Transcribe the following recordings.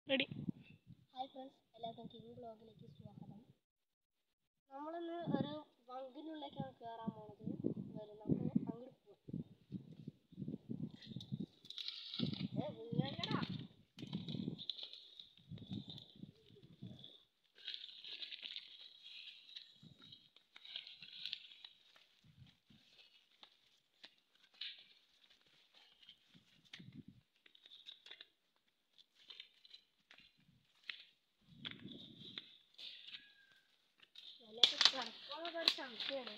Ready hi friends എല്ലാവർക്കും king ബ്ലോഗിലേക്ക് സ്വാഗതം നമ്മളിന്ന് ഒരു വങ്കിനുള്ളിലേക്കാണ് കയറാൻ പോണത് വരും നമുക്ക് അങ്ങോട്ട് പോവാം ഏ, വീഴണ്ടടാ. ഇതിലേക്ക് കിടക്കാനൊക്കെ ഒരു സംശയമാണ്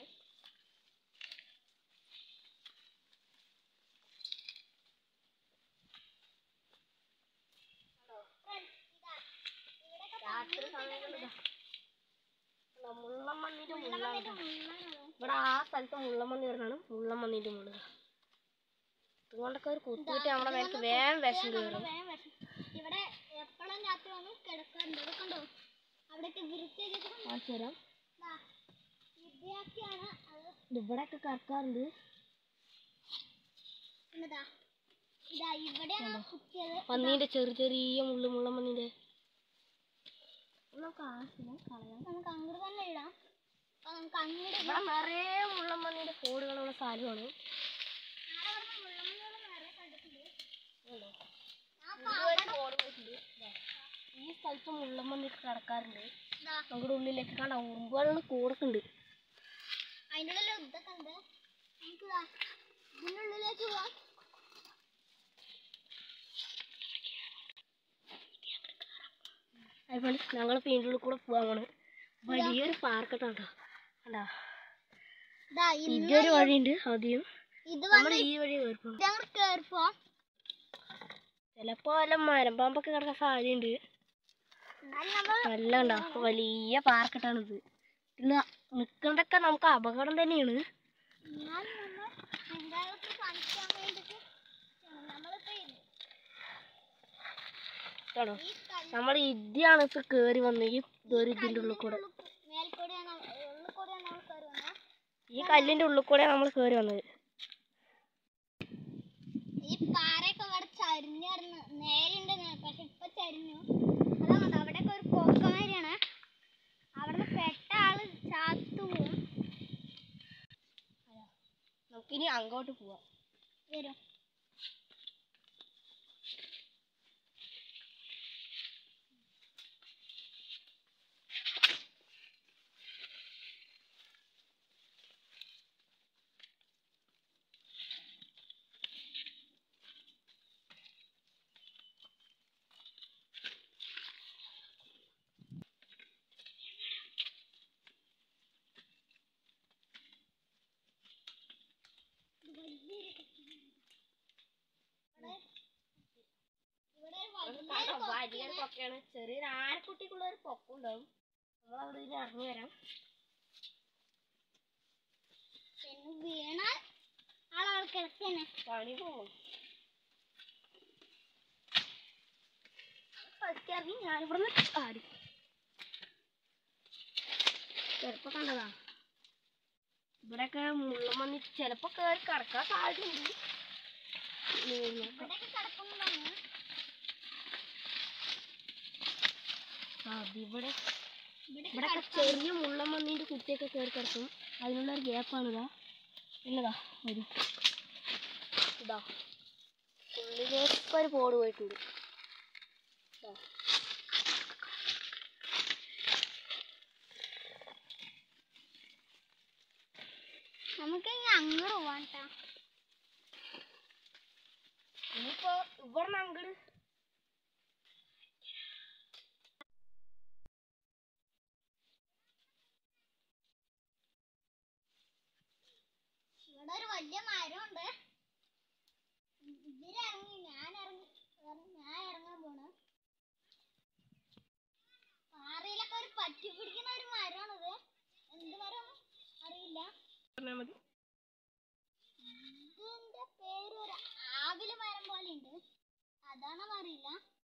രാത്രി സമയങ്ങളിതാ മുള്ളമ്മണ്ണിന്റെ മുള്ളാണ് ഇവിടെ ആ സ്ഥലത്ത് മുള്ളമ്മണ്ണി വരുന്നതാണ് മുള്ളമ്മണ്ണിന്റെ മുള്ള ഇതുകൊണ്ടൊക്കെ ഒരു കുത്തിയിട്ട് നമ്മുടെ മേലേക്ക് വേഗം വിഷം കയറും ഇവിടെ എപ്പോഴും രാത്രി വന്ന് കിടക്കാറുണ്ട് ഇവിടെ കണ്ടോ അവിടെയൊക്കെ വൃത്തിയാക്കിയിട്ട് കാണിച്ചു തരാം ദാ, വൃത്തിയാക്കിയാണ് അത് ഇവിടെയൊക്കെ കറക്കാറുണ്ട് എന്നതാ ഇതാ ഇവിടെയാണ് കുത്തിയത് പന്നീന്റെ ചെറിയ ചെറിയ മുള്ളു മുള്ളമ്മണ്ണിന്റെ നമുക്ക് ആവശ്യമില്ല കളയാം നമുക്ക് അങ്ങോട്ട് തന്നെ ഇടാം അപ്പൊ നമുക്ക് അങ്ങോട്ട് ഇവിടെ നിറയെ മുള്ളമ്മണ്ണിന്റെ കോടുകളുള്ള സ്ഥലമാണ് ഉണ്ടോ? ഇതുവരെ കോട് പോയിട്ടുണ്ട്. ദാ, ഈ സ്ഥലത്ത് മുള്ളമ്മണ്ണിക്ക് കിടക്കാറുണ്ട് നമ്മുടെ ഉള്ളിലേക്ക് കണ്ട ഉറുമ്പുകളുടെ കൂടൊക്കെ ഉണ്ട് അതിൻ്റെ ഉള്ളിൽ ഇതൊക്കെ ഉണ്ട് നമുക്ക് ദാ ഇതിൻ്റെ ഉള്ളിലേക്ക് പോവാം അതുപോലെ ഞങ്ങൾ ഇതിൻ്റെ ഉള്ളിൽ കൂടെ പോകാൻ പോണ് വലിയൊരു പാർക്കട്ടാണ് കണ്ടാ ഇതാ ഇതൊരു വഴിയുണ്ട് ആദ്യം ഇത് നമ്മൾ ഈ വഴി കയറി പോകണം ഞങ്ങൾ കയറിപ്പോ ചിലപ്പോ വല്ല മരമ്പാമ്പൊക്കെ കിടക്കാൻ സാധ്യതയുണ്ട് എന്നാലും നമ്മൾ നല്ല ഉണ്ടോ വലിയ പാർക്കട്ടാണിത് ഇതിൽ നിൽക്കുന്നതൊക്കെ നമുക്ക് അപകടം തന്നെയാണ് എന്നാലും നമ്മൾ നിങ്ങൾക്ക് കാണിക്കാൻ വേണ്ടിയിട്ട് നമ്മളിപ്പോ ഇത് കേട്ടോ ഈ കല്ല് നമ്മൾ ഇതാണ് ഇപ്പൊ കേറി വന്നത് ഈ ഇതൊരു ഇതിന്റെ ഉള്ളിൽ കൂടെ മേൽക്കൂടെയാണ് ഉള്ളിൽ കൂടെയാണ് നമ്മൾ കയറി വന്നത് ഈ കല്ലിന്റെ ഉള്ളിൽ കൂടെ നമ്മൾ കേറി വന്നത് ഈ പാറയൊക്കെ ഇവിടെ ചരിഞ്ഞായിരുന്നു നേരെയുണ്ട് പക്ഷെ ഇപ്പൊ ചരിഞ്ഞു അതാണ് അവിടെയൊക്കെ ഒരു കോക്കമാരിയാണ് അവിടെ പെട്ട ആള് ചാത്തു പോവും നമുക്കിനി അങ്ങോട്ട് പോവാം വരും ഇവിടെ ഒരു വലിയൊരു വലിയൊരു കൊക്കയാണ് ചെറിയൊരു ആനക്കുട്ടിക്കുള്ള ഒരു പൊക്കം ഉണ്ടാവും നമ്മൾ അവിടെ ഇതിന് ഇറങ്ങി വരാം പിന്നെ വീണാൽ ആളാൾ കിടക്കന്നെ പണി പോകും ഇറങ്ങി ഞാനിവിടുന്ന് ആടി ചിലപ്പോ കണ്ടതാ ഇവിടെയൊക്കെ മുള്ളം വന്നിട്ട് ചിലപ്പോ കയറി കിടക്കാൻ സാധ്യതയുണ്ട് നോക്കാം. ഇവിടെയൊക്കെ കിടക്കുന്നതാണ് ആ, ഇവിടെ ഇവിടെ ഇവിടെയൊക്കെ ചെറിയ മുള്ളം വന്നിട്ട് കുട്ടിയൊക്കെ കയറി കിടക്കും അതിനുള്ള ഒരു ഗ്യാപ്പാണ് ഇതാ പിന്നെതാ ഒരു ഇതാ ഉള്ളിലേക്ക് ഒരു പോട് പോയിട്ടുണ്ട് ഇതാ. നമുക്ക് ഇനി അങ്ങോട്ട് പോവാം ട്ടാ. ഇനിയിപ്പോ ഇവിടെ അങ്ങട് ഇവിടെ ഒരു വലിയ മരമുണ്ട് ഇവരിറങ്ങി ഞാൻ ഇറങ്ങി ഇറങ്ങി- ഞാൻ ഇറങ്ങാൻ പോണ് പാറയിലൊക്കെ ഒരു പറ്റി പിടിക്കുന്ന ഒരു മരമാണിത് എന്ത് മരം അറിയില്ല പറഞ്ഞാ മതി ഇതിന്റെ പേര് ഒരു ആവില് മരം പോലെ ഉണ്ട് അതാണെന്ന് അറിയില്ല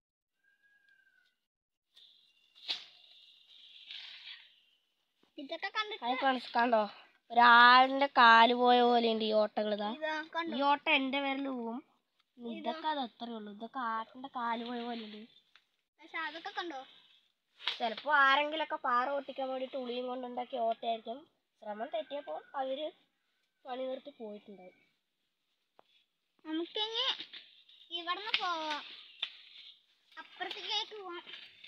ഇതൊക്കെ കണ്ടിട്ട് അത് കാണിച്ച് കണ്ടോ ഒരാളിന്റെ കാല് പോയ പോലെ ഉണ്ട് ഈ ഓട്ടകൾ ഇതാ ഇതാ കണ്ടോ ഈ ഓട്ട എന്റെ പേരിൽ പോവും ഇതൊക്കെ അത് അത്രേ ഉള്ളൂ ഇതൊക്കെ ആട്ടിന്റെ കാല് പോയ പോലെ ഉണ്ട് പക്ഷെ അതൊക്കെ കണ്ടോ ചിലപ്പോൾ ആരെങ്കിലൊക്കെ പാറ പൊട്ടിക്കാൻ വേണ്ടിയിട്ട് ഉളിയും കൊണ്ടുണ്ടാക്കിയ ഓട്ടയായിരിക്കും ശ്രമം തെറ്റിയപ്പോൾ അവര് പണി നിർത്തി പോയിട്ടുണ്ടാവും നമുക്കിനി ഇവിടുന്ന് പോവാം അപ്പുറത്തേക്ക് പോവാം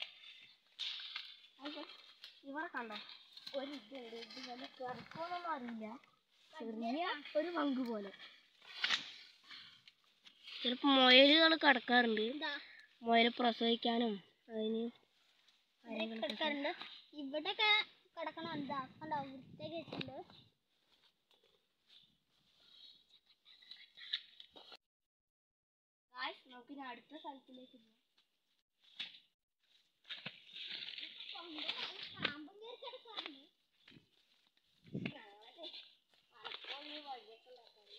അത് ഇവിടെ കണ്ടോ ഒരു ഇതുണ്ട് ഇത് വല്ല കിടക്കുമെന്നൊന്നും അറിയില്ല ചെറിയ ഒരു പങ്ക് പോലെ ചിലപ്പോൾ മുയലുകൾ കിടക്കാറുണ്ട് ഇതാ മുയൽ പ്രസവിക്കാനും അതിന് കാര്യങ്ങളൊക്കെ കിടക്കാറുണ്ട് ഇവിടെയൊക്കെ കിടക്കണം എന്താ കണ്ടോ വൃത്തിയൊക്കെ വെച്ചിട്ടുണ്ട് Guys, നമുക്ക് ഇനി അടുത്ത സ്ഥലത്തിലേക്ക് പോകാം പാമ്പും കയറി കിടക്കാറുണ്ട് ഞങ്ങളൊക്കെ പലപ്പോഴും ഈ വഴിയൊക്കെ ഉണ്ടാക്കാറ്.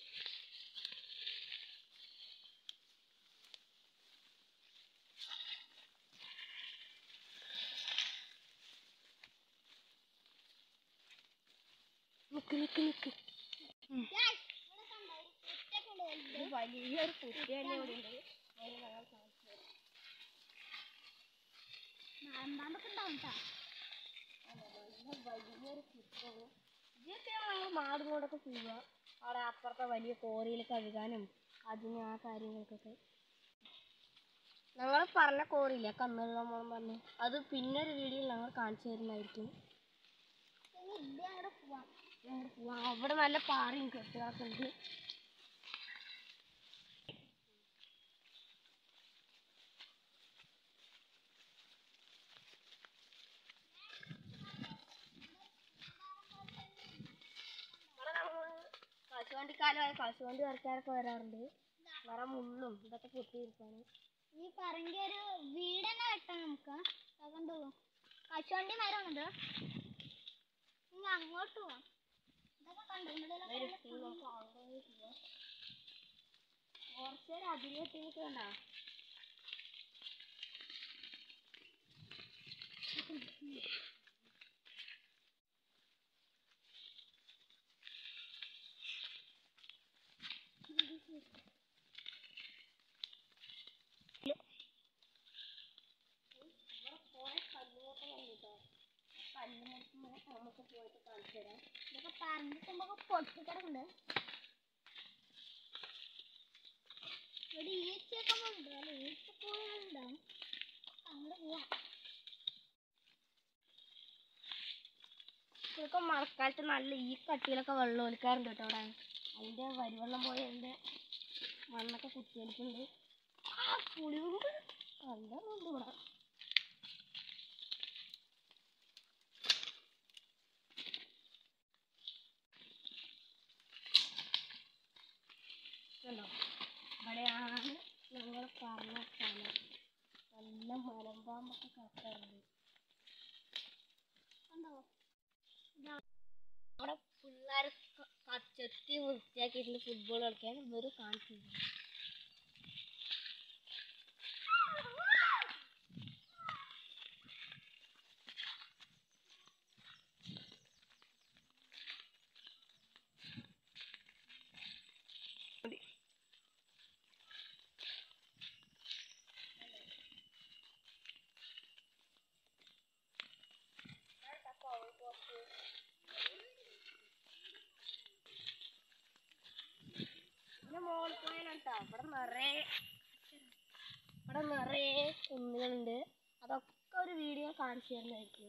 നിക്ക് നിക്ക് നിക്ക് Guys, ഇവിടെ കണ്ടോ ഒരു കുറ്റിയൊക്കെ ഉണ്ട് വലുത്. ഇത് വലിയൊരു കുട്ടി തന്നെ ഇവിടെ ഉണ്ട് അതിന് ഞങ്ങൾ കാണിച്ചു തരാം. നാടൻപാമ്പൊക്കെ ഉണ്ടാവും ട്ടാ. അതെ, നല്ല വലിയൊരു കുറ്റിയാണ് ഇതൊക്കെ ഞങ്ങൾ മാടുകൊണ്ടൊക്കെ പോവുക അവിടെ അപ്പുറത്തെ വലിയ കോറിയിൽ കഴുകാനും അതിന് ആ കാര്യങ്ങൾക്കൊക്കെ ഞങ്ങൾ പറഞ്ഞ കോറിയില്ല കന്നുള്ള മോൻ പറഞ്ഞു അത് പിന്നെ ഒരു വീഡിയോയിൽ ഞങ്ങൾ കാണിച്ചു തരുന്നതായിരിക്കും ഇനി ഇത് അങ്ങോട്ട് പോവാം ഞങ്ങൾ പോവാം അവിടെ നല്ല പാറയും കെട്ടുകളൊക്കെ ഉണ്ട് ഇവിടെ ഞങ്ങൾ കശുവണ്ടിക്കാലമായ കശുവണ്ടി വരയ്ക്കാനൊക്കെ വരാറുണ്ട് നിറം മുള്ളും ഇതൊക്കെ പൊട്ടിയിരിക്കാണ് ഈ പറങ്കി ഒരു വീട് തന്നെ വെട്ടാം നമുക്ക് ദാ കണ്ടോ കശുവണ്ടി മരമാണിത് ഇനി അങ്ങോട്ട് പോവാം ഇതൊക്കെ കണ്ടോ ഇവിടെയുള്ള വരും full ഇനി നമുക്ക് അങ്ങോട്ട് പോവാം കുറച്ച് നേരം അതിലേക്ക് വേണ്ട ഇവിടെ കുറെ കല്ലുകളൊക്കെ കണ്ടിട്ടോ കല്ലുമൊക്കെ നമുക്ക് പോയിട്ട് കാണിച്ചു തരാം ഇതൊക്കെ പറങ്കിക്കുമ്പോ പൊട്ടിക്കിടക്കുന്നുണ്ട് ഇവിടെ ഈച്ചയൊക്കെ ഉണ്ട് അല്ല ഈച്ചക്കോളുണ്ടാവും അങ്ങോട്ട് പോവാം ഇതൊക്കെ മഴക്കാലത്ത് നല്ല ഈ കട്ടിയിലൊക്കെ വെള്ളം ഒലിക്കാറുണ്ട് കേട്ടോ അവിടെ അതിൻ്റെ വരിവെള്ളം പോയ അതിൻ്റെ മണ്ണൊക്കെ കുത്തിയൊലിക്കുന്നുണ്ട് ആ പുളിയുണ്ട് കണ്ടുണ്ട് ഇവിടെ കണ്ടോ ഇവിടെയാണ് ഞങ്ങൾ പറഞ്ഞ സ്ഥലം നല്ല മലമ്പാമ്പൊക്കെ കത്താറുണ്ട് കണ്ടോ അവിടെ പിള്ളേർ ചെത്തി വൃത്തിയാക്കിയിട്ടുണ്ട് ഫുട്ബോൾ കളിക്കാൻ ഇവര് കാണിച്ചില്ല പിന്നെ മോളിൽ പോയാലാട്ടോ ഇവിടെ നിറയെ ഇവിടെ നിറയെ കുന്നുകളുണ്ട് അതൊക്കെ ഒരു വീഡിയോ കാണിച്ചു തരുന്നതായിരിക്കും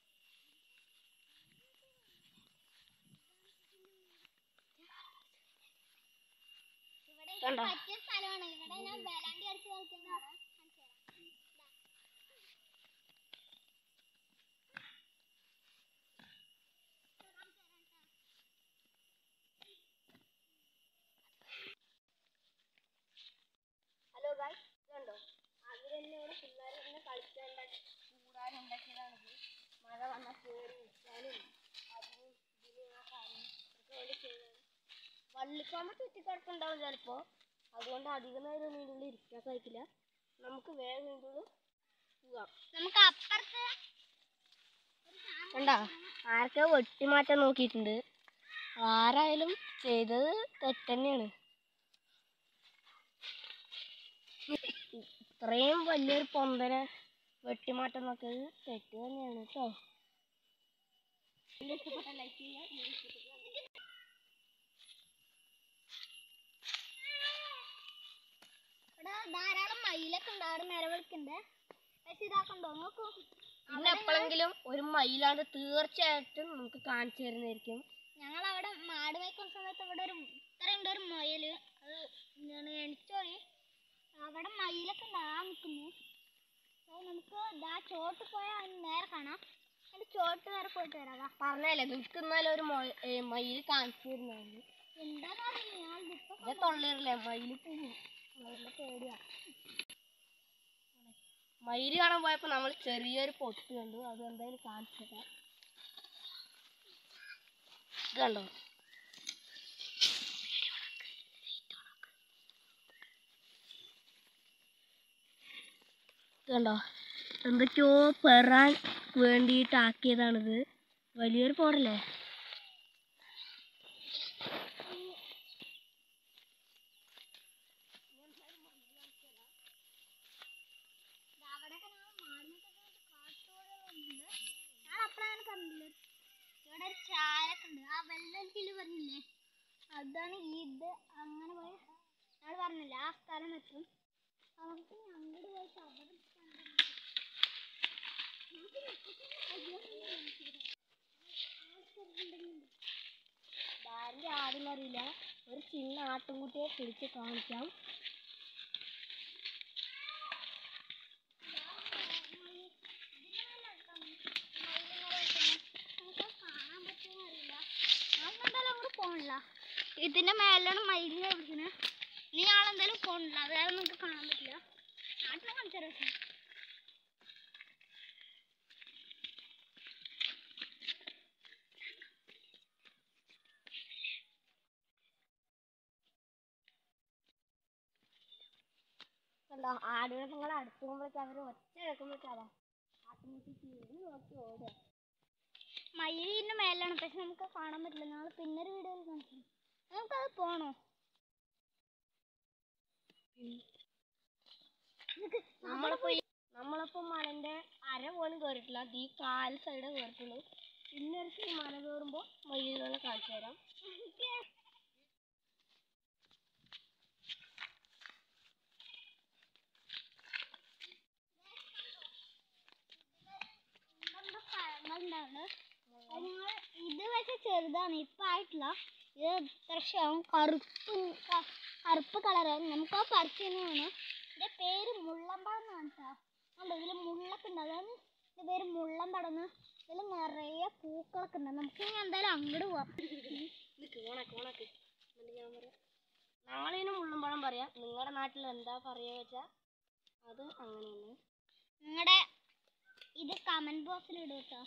ഇവിടെ കണ്ടോ? പറ്റിയ സ്ഥലമാണ് ഇവിടെ ഞാൻ വേലാണ്ടി അടിച്ച് കളിക്കുന്നതാണ് കാണിച്ചു തരാം. ദാ. ഹലോ ഗായ്സ് ഇതുണ്ടോ അവരെന്നെ ഇവിടെ പിള്ളേർ തന്നെ കളിക്കാൻ കൂടാൻ ഉണ്ടാക്കിയതാണിത് മഴ വന്നാൽ കയറി നിൽക്കാനും അതിനും ഇതിനും ആ കാര്യം ഒക്കെ വേണ്ടി ചെയ്യുന്നതാണ് വള്ളിക്കാമ്പ് ചുറ്റിക്കിടക്കുണ്ടാവും ചിലപ്പോൾ അതുകൊണ്ട് അധികം നേരം ഒന്നും ഇതിൻ്റെ ഉള്ളിൽ ഇരിക്കാൻ സാധിക്കില്ല നമുക്ക് വേഗം ഇതിൻ്റെ ഉള്ളിൽ പോകാം നമുക്ക് അപ്പുറത്ത് കണ്ടാ ആർക്കോ വെട്ടിമാറ്റാൻ നോക്കിയിട്ടുണ്ട് ആരായാലും ചെയ്തത് തെറ്റന്നെയാണ് ഇത്രയും വലിയൊരു പൊന്തനെ വെട്ടിമാറ്റം നോക്കിയത് തെറ്റ് തന്നെയാണ് കേട്ടോ ഇഷ്ടപ്പെട്ട ലൈക്ക് ചെയ്യുക വീഡിയോ ഇഷ്ടപ്പെട്ട ഇവിടെ ധാരാളം മയിലൊക്കെ ഉണ്ട് അവിടെ നിലവിളിക്കണ്ട് പക്ഷെ ഇതാക്കണ്ടോ നോക്കൂ പിന്നെ എപ്പോഴെങ്കിലും ഒരു മയിലാണ്ട് തീർച്ചയായിട്ടും നമുക്ക് കാണിച്ചു തരുന്നതായിരിക്കും ഞങ്ങൾ അവിടെ മാട് മേക്കുന്ന സമയത്ത് ഇവിടെ ഒരു ഇത്രയുണ്ട് ഒരു മുയല് അത് എന്താണ് എണിച്ചോയി അവിടെ മയിലൊക്കെ ഉണ്ട് ആ നിൽക്കുന്നു അപ്പോൾ നമുക്ക് ഇതാ ചോട്ട് പോയാൽ അതിന് നേരെ കാണാം അതിന്റെ ചോട്ട് വരെ പോയിട്ട് വരാം വാ. പറഞ്ഞല്ലേ നിങ്ങൾക്ക് എന്നാലും ഒരു മൊ- ഏ, മയിൽ കാണിച്ചു തരുന്നതാണ് എന്താന്ന് അറിയില്ല ഞാൻ ഇതിപ്പോ ഇത് തൊള്ളയില്ലേ മയിൽ പോകും മയിലിനെ പേടിയാ മയിൽ കാണാൻ പോയപ്പോ നമ്മൾ ചെറിയൊരു പൊട്ട് കണ്ടു അത് എന്തായാലും കാണിച്ചിട്ടാ ഇത് കണ്ടോ ഇത് കണ്ടോ എന്തൊക്കെയോ പെറാൻ വേണ്ടിയിട്ടാക്കിയതാണിത് വലിയൊരു പോടല്ലേ ദാ അവിടെയൊക്കെ ഞങ്ങൾ മാടിനൊക്കെ കാട്ടുകോഴികളുണ്ട് ഞാൻ അപ്പോഴാണ് കണ്ടില്ല ഇവിടെ ഒരു ചാരൊക്കെ ഉണ്ട് ആ വെള്ളത്തിൽ പറഞ്ഞില്ലേ അതാണ് ഇത് അങ്ങനെ പോയി ഞങ്ങൾ പറഞ്ഞില്ല ആ സ്ഥലം എത്തും നമുക്ക് അങ്ങോട്ട് പോയിട്ട് അവിടെ കണ്ടു. നമുക്ക് ആരുടെ ആരും അറിയില്ല ഒരു ചിന്ന ആട്ടുംകുട്ടിയെ പിടിച്ച് കാണിക്കാം പോണില്ല ഇതിന്റെ മേലാണ് മയിലിനെ വിളിക്കുന്നത് നീ ആളെന്തായാലും പോണില്ല അത് കാരണം നമുക്ക് കാണാൻ പറ്റില്ല നാട്ടിലെ കാണിച്ചാൽ കണ്ടോ ആടുകളെ അടുത്ത് പോകുമ്പോഴേക്കും അവർ ഒറ്റ കേൾക്കുമ്പോഴേക്കാ ആട്ടുംകുട്ടി തിരിഞ്ഞ് നോക്കി ഓടുക മയിലിന്റെ മേലാണ് പക്ഷെ നമുക്ക് കാണാൻ പറ്റില്ല നാളെ പിന്നെ ഒരു വീഡിയോയിൽ കാണിച്ചു നമുക്കത് പോണോ നമ്മളിപ്പോ ഈ നമ്മളിപ്പോ മലന്റെ അര പോലും കയറിയിട്ടില്ല അത് ഈ കാൽ സൈഡ് കയറിയിട്ടുള്ളൂ പിന്നെ ഒരു ഈ മല കയറുമ്പോ മയിലുകളെ കാണിച്ചു തരാം ഇതെന്തോ പഴങ്ങളുണ്ടാവുന്നത് അത് ഞങ്ങൾ ഇത് പക്ഷെ ചെറുതാണ് ഇപ്പൊ ആയിട്ടില്ല ഇത് അത്യാവശ്യം കറുപ്പ് ക- കറുപ്പ് കളറാണ് നമുക്ക് ആ പറിച്ചതാണ് ഇതിന്റെ പേര് മുള്ളമ്പഴം എന്നാണ് കേട്ടോ കണ്ടോ ഇതിൽ മുള്ളൊക്കെ ഉണ്ട് അതാണ് ഇതിന്റെ പേര് മുള്ളമ്പഴം എന്ന് ഇതിൽ നിറയെ പൂക്കളൊക്കെ ഉണ്ട് നമുക്ക് ഇനി എന്തായാലും അങ്ങോട്ട് പോവാം നിക്ക് ഓണക്ക് ഓണക്ക് എന്നിട്ട് ഞാൻ പറയാം ഞങ്ങളിതിന് മുള്ളുമ്പഴം പറയാം നിങ്ങളുടെ നാട്ടിൽ എന്താ പറയാ വെച്ചാ അത് അങ്ങനെ തന്നെ നിങ്ങളുടെ ഇത് കമന്റ് ബോക്സിൽ ഇടും കേട്ടോ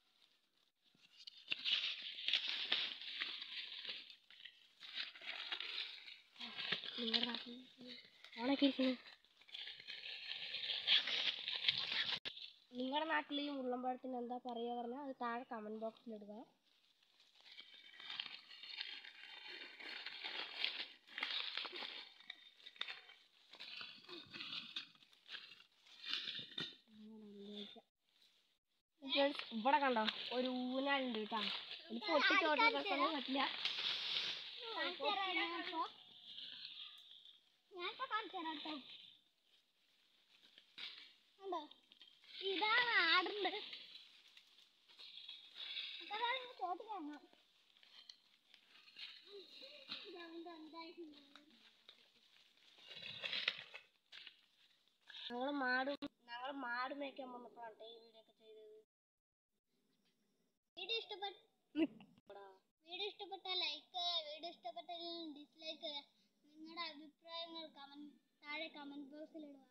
നിങ്ങളുടെ നാട്ടിൽ ഓണൊക്കെ ഇരിക്കുന്നു നിങ്ങളുടെ നാട്ടിൽ ഈ മുള്ളമ്പഴത്തിന് എന്താ പറയാ പറഞ്ഞാൽ അത് താഴെ കമന്റ് ബോക്സിൽ ഇടുക Friends, ഇവിടെ കണ്ടോ ഒരു ഊനാലുണ്ട് കേട്ടോ ഇത് പൊട്ടി ചോട്ടിൽ കിടക്കാൻ പറ്റില്ല കാണിച്ചു തരാം ഞാനിപ്പോ ഞാനിപ്പോ കാണിച്ചു തരാം കേട്ടോ കണ്ടോ ഇതാണ് ആടുണ്ട് അതാണ് ഇങ്ങ് ചോട്ട് കാണാം ഇതാവുമ്പോ എന്തായിട്ടുണ്ട് ഞങ്ങൾ മാട് ഞങ്ങൾ മാട് മേയ്ക്കാൻ വന്നപ്പോഴാണ് ട്ടോ ഈ വീഡിയോ ഒക്കെ ചെയ്തത് വീഡിയോ ഇഷ്ടപ്പെട്ട വീഡിയോ ഇഷ്ടപ്പെട്ട ലൈക്ക് വീഡിയോ ഇഷ്ടപ്പെട്ടില്ലെങ്കിൽ ഡിസ്ലൈക്ക് നിങ്ങളുടെ അഭിപ്രായങ്ങൾ കമന്റ് താഴെ കമന്റ് ബോക്സിൽ ഇടുക